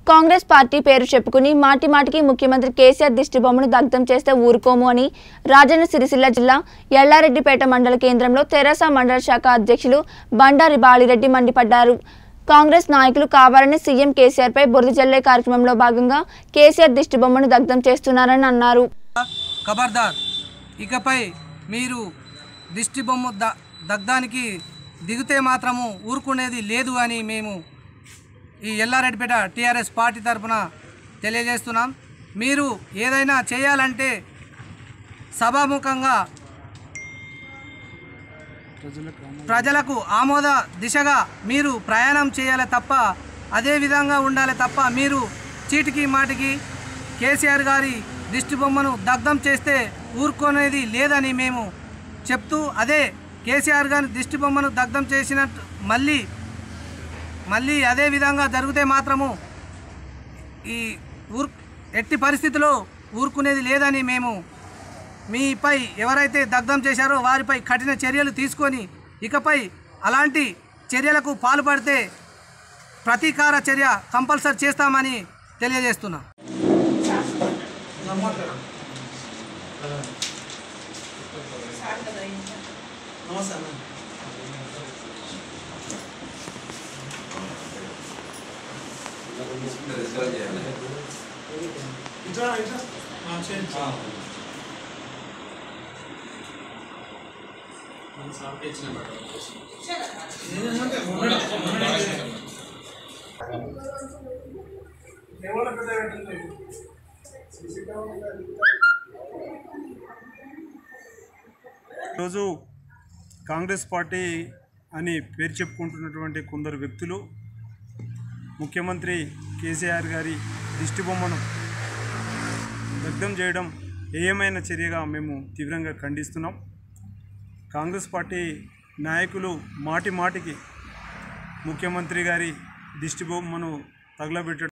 Congress party పేరు చెప్పుకుని మాటి మాటికి ముఖ్యమంత్రి కేసీఆర్ దిష్టి బొమ్మను దగ్ధం చేస్తే ఊరుకోము అని రాజన్న సిరిసిల్ల జిల్లా ఎల్లారెడ్డిపేట మండల కేంద్రంలో తెరాస మండల శాఖ అధ్యక్షులు బండారి బాలిరెడ్డి మండిపడ్డారు కాంగ్రెస్ నాయకులు కావాలని సీఎం కేసీఆర్పై బురద జల్లే కార్యక్రమంలో భాగంగా కేసీఆర్ దిష్టి బొమ్మను దగ్ధం చేస్తున్నారని అన్నారు ఖబర్దార్ ఇకపై మీరు దిష్టి బొమ్మ ద దగ్ధానికి దిగితే మాత్రము ఊరుకునేది లేదు అని మేము ఈ ఎల్లారెడ్డిపేట టీఆర్ఎస్ పార్టీ తరఫున తెలియజేస్తున్నాం మీరు ఏదైనా చేయాలంటే సభాముఖంగా ప్రజలకు ఆమోద దిశగా మీరు ప్రయాణం చేయాలి తప్ప అదే విధంగా ఉండాలి తప్ప మీరు చీటికి మాటికి కేసీఆర్ గారి దిష్టి బొమ్మను దగ్ధం చేస్తే ఊరుకునేది లేదని మేము చెప్తూ అదే కేసీఆర్ గారి దిష్టి బొమ్మను దగ్ధం చేసినట్టు మళ్ళీ మళ్ళీ అదే విధంగా జరిగితే మాత్రము ఈ ఊర్ ఎట్టి పరిస్థితిలో ఊరుకునేది లేదని మేము మీపై ఎవరైతే దగ్ధం చేశారో వారిపై కఠిన చర్యలు తీసుకొని ఇకపై అలాంటి చర్యలకు పాల్పడితే ప్రతీకార చర్య కంపల్సరీ చేస్తామని తెలియజేస్తున్నాం ఈరోజు కాంగ్రెస్ పార్టీ అని పేరు చెప్పుకుంటున్నటువంటి కొందరు వ్యక్తులు ముఖ్యమంత్రి కేసీఆర్ గారి దిష్టి బొమ్మను దగ్ధం చేయడం ఏమైన చర్యగా మేము తీవ్రంగా ఖండిస్తున్నాం కాంగ్రెస్ పార్టీ నాయకులు మాటి మాటికి ముఖ్యమంత్రి గారి దిష్టి బొమ్మను తగలబెట్టడం